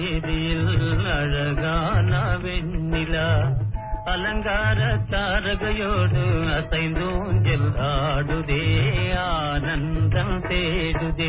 வீதியில் அழகான வெண்ணிலா அலங்கார தாரகையோடு அசைந்தூஞ்சல் ஆடுதே ஆனந்தம் தேடுதே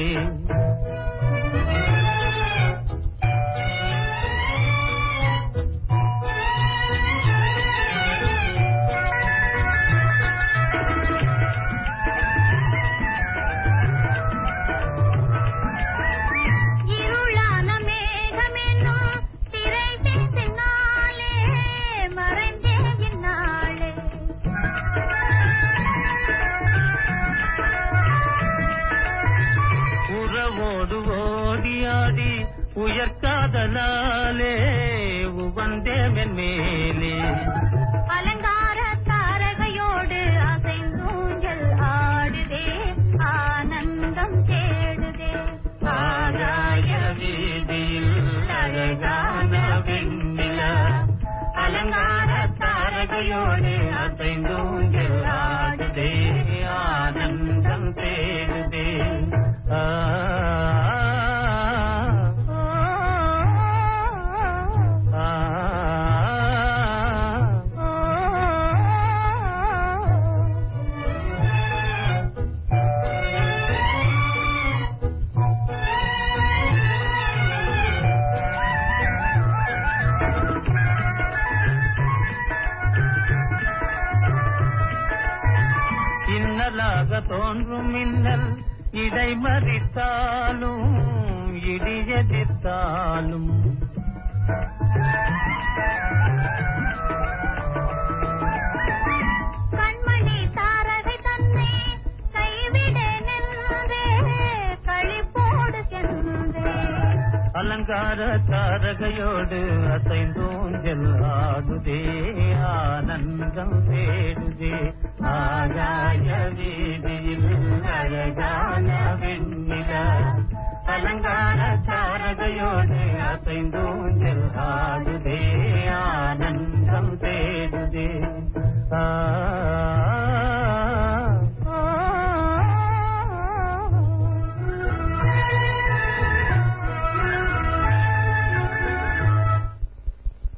இருளான மேகமென்னும் திரை பின்னாலே மறைந்தே இந்நாளே உறவோடு ஓடியாடி உயர்காதலாலே உவந்தேவன் மேலே அலங்கார தாரகையோடு அசைந்தூஞ்சல் ஆடுதே ஆனந்தம் தேடுதே ஆகாய வீதியில் அழகான வெண்ணிலா அலங்கார தாரகையோடு அசைந்தூங்கில் ஆடுதே ஆனந்தம் தேடுதே ஆ ஓ, ஆ, ஓ, இன்னலாக தோன்றும் மின்னல் இடைமறித்தாலும் இடியெதிர்த்தாலும் கண்மணி தாரகை தன்னை கைவிட நின்றே களிப்போடு சென்றே அலங்கார தாரகையோடு அசைந்தூஞ்சல் ஆடுதே ஆனந்தம் தேடுதே ஆகாய வீதியில் அழகான வெண்ணிலா அலங்கார தாரகையோடு அசைந்தூஞ்சல் ஆடுதே